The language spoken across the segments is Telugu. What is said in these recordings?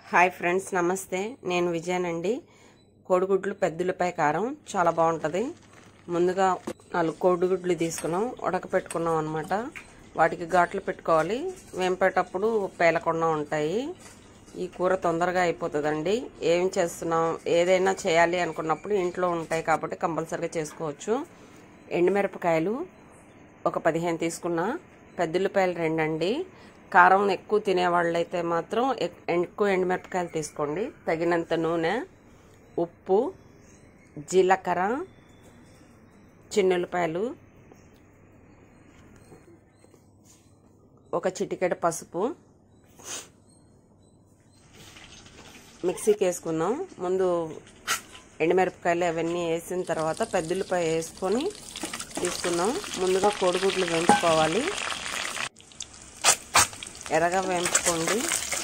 హాయ్ ఫ్రెండ్స్ నమస్తే నేను విజయనండి కోడిగుడ్లు పెద్దలపై కారం చాలా బాగుంటుంది ముందుగా నాలుగు కోడిగుడ్లు తీసుకున్నాం ఉడకపెట్టుకున్నాం అనమాట వాటికి ఘాట్లు పెట్టుకోవాలి వేంపేటప్పుడు పేలకుండా ఉంటాయి ఈ కూర తొందరగా అయిపోతుందండి ఏం చేస్తున్నాం ఏదైనా చేయాలి అనుకున్నప్పుడు ఇంట్లో ఉంటాయి కాబట్టి కంపల్సరీగా చేసుకోవచ్చు ఎండుమిరపకాయలు ఒక పదిహేను తీసుకున్నా పెద్దుల్లిపాయలు రెండండి కారం ఎక్కువ తినేవాళ్ళైతే మాత్రం ఎక్- ఎక్కువ ఎండుమిరపకాయలు తీసుకోండి తగినంత నూనె ఉప్పు జీలకర్ర చిన్నులపాయలు ఒక చిటికెడ పసుపు మిక్సీకి వేసుకుందాం ముందు ఎండుమిరపకాయలు అవన్నీ వేసిన తర్వాత పెద్దుల్లిపాయ వేసుకొని తీసుకుందాం ముందుగా కోడిగుడ్లు వేయించుకోవాలి ఎర్రగా వేయించుకోండి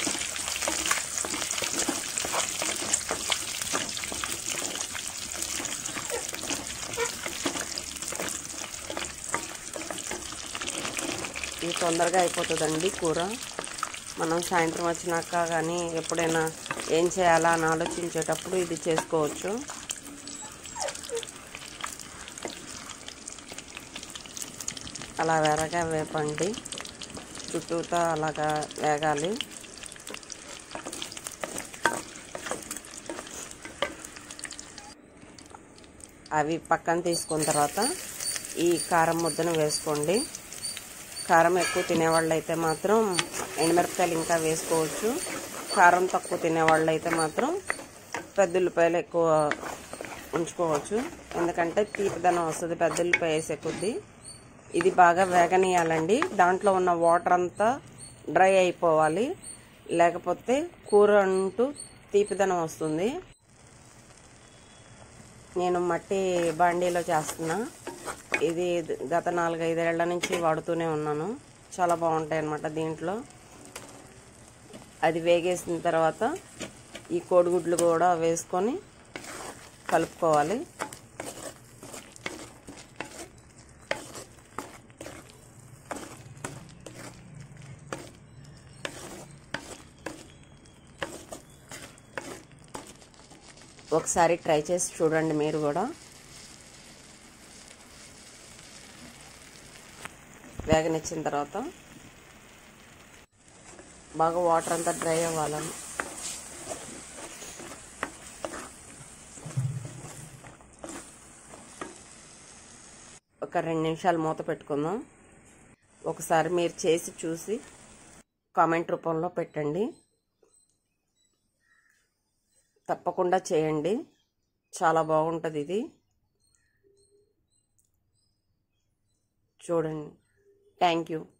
ఇది తొందరగా అయిపోతుందండి కూర మనం సాయంత్రం వచ్చినాక కానీ ఎప్పుడైనా ఏం చేయాలా అని ఆలోచించేటప్పుడు ఇది చేసుకోవచ్చు అలా వెరగా వేపండి చుట్టూతా అలాగా వేగాలి అవి పక్కన తీసుకున్న తర్వాత ఈ కారం ముద్దను వేసుకోండి కారం ఎక్కువ తినేవాళ్ళు అయితే మాత్రం ఎండుమిరపకాయలు ఇంకా వేసుకోవచ్చు కారం తక్కువ తినేవాళ్ళు అయితే మాత్రం పెద్ద ఉల్లిపాయలు ఎక్కువ ఉంచుకోవచ్చు ఎందుకంటే తీపిదనం వస్తుంది పెద్ద ఉల్లిపాయ వేసే కొద్దీ ఇది బాగా వేగనీయాలండి దాంట్లో ఉన్న వాటర్ అంతా డ్రై అయిపోవాలి లేకపోతే కూర అంటూ తీపిదనం వస్తుంది నేను మట్టి బాండీలో చేస్తున్నా ఇది గత నాలుగైదేళ్ల నుంచి వాడుతూనే ఉన్నాను చాలా బాగుంటాయి అన్నమాట దీంట్లో అది వేగేసిన తర్వాత ఈ కోడిగుడ్లు కూడా వేసుకొని కలుపుకోవాలి ఒకసారి ట్రై చేసి చూడండి మీరు కూడా వేగనిచ్చిన తర్వాత బాగా వాటర్ అంతా డ్రై అవ్వాలని ఒక రెండు నిమిషాలు మూత పెట్టుకుందాం ఒకసారి మీరు చేసి చూసి కామెంట్ రూపంలో పెట్టండి తప్పకుండా చేయండి చాలా బాగుంటుంది ఇది చూడండి థ్యాంక్ యూ